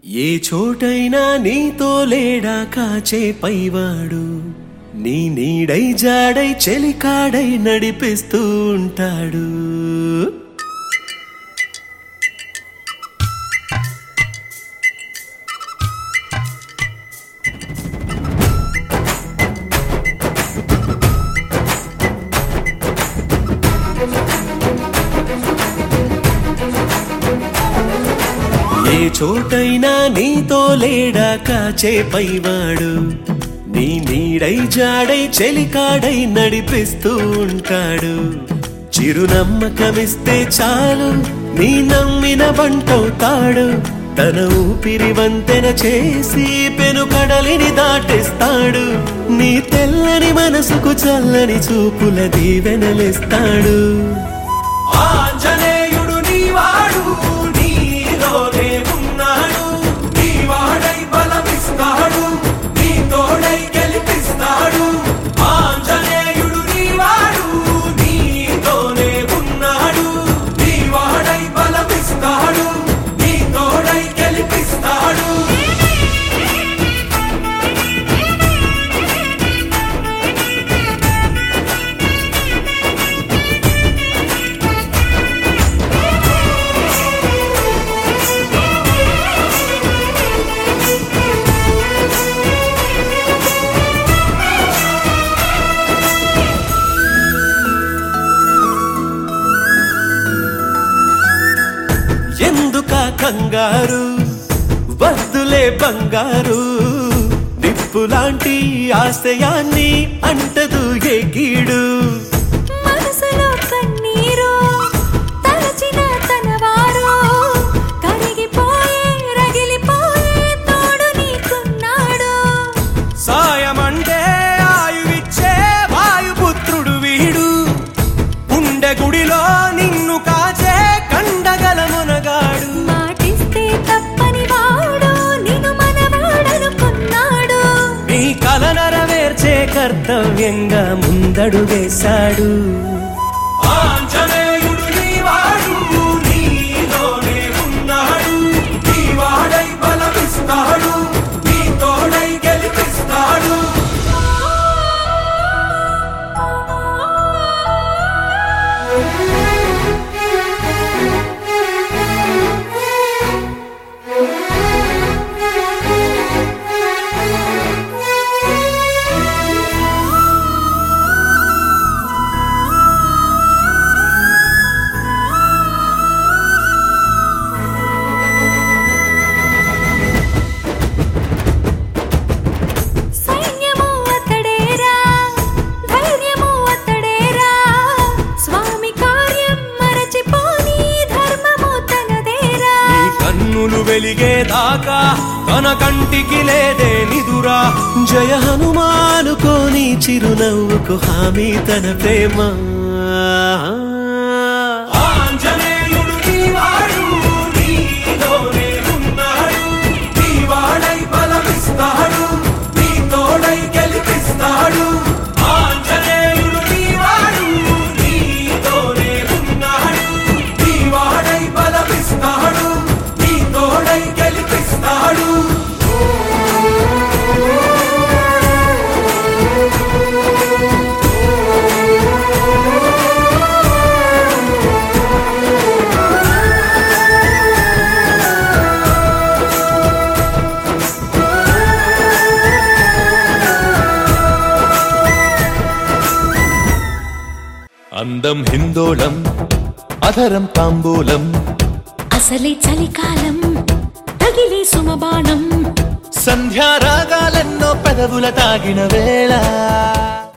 ఏ చోటైనా నీతో లేడా కాచే పైవాడు నీ నీడై జాడై చెలికాడై నడిపిస్తూ ఉంటాడు ఏ చోటైనా నీతో లేడా కాచే పైవాడు నీ నీడై జాడై చెలికాడై నడిపిస్తూ ఉంటాడు చిరునమ్మకమిస్తే చాలు నీ నమ్మిన బంటవుతాడు తన ఊపిరి వంతెన చేసి పెను కడలిని దాటిస్తాడు నీ తెల్లని మనసుకు చల్లని చూపుల దీవెనలిస్తాడు ఆంజనేయుడు నీవాడు నీలోనే ఉన్నాడు నీవాడై బలమిస్తాడు నీ తోడై గెలిపిస్తాడు ఆంజనేయుడు నీవాడు నీలోనే ఉన్నాడు నీవాడై బలమిస్తాడు నీ తోడై గెలిపిస్తాడు ఎందుక కంగారు వద్దులే బంగారు నిప్పులాంటి ఆశయాన్ని అంటదు ఏ కీడు మనసులో కన్నీరు తలచిన తనవారు కరిగిపోయే రగిలిపోయే తోడు నీకున్నాడు సాయమంటే ఆయువిచ్చే వాయుపుత్రుడు వీడు గుండె గుడిలో నిన్ను కాచే కండగల మునగాడు మాటిస్తే తప్పని వాడు నిన్ను మనవాడనుకున్నాడు నీ కల నెరవేర్చే కర్తవ్యంగా ముందడు వేశాడు ఆంజనేయుడు నీవాడు నీలోనే ఉన్నాడు నీవాడై బలమిస్తాడు నీ తోడై గెలిపిస్తాడు సైన్యము అతడేరా ధైర్యము అతడేరా స్వామి కార్యం మరచిపోని ధర్మము తనదేరా నీ కన్నులు వెలిగేదాకా తన కంటికి లేదే నిదురా జయ హనుమానుకోని చిరునవ్వుకు హామీ తన ప్రేమ ఆంజనేయుడు నీవాడు నీలోనే ఉన్నాడు నీవాడై బలమిస్తాడు నీ తోడై గెలిపిస్తాడు ఆంజనేయుడు నీవాడు నీలోనే ఉన్నాడు నీవాడై బలమిస్తాడు నీ తోడై గెలిపిస్తాడు అందం హిందోళం అధరం తాంబూలం అసలే చలికాలం తగిలే సుమబాణం సంధ్యారాగాలెన్నో పెదవుల తాగిన వేళ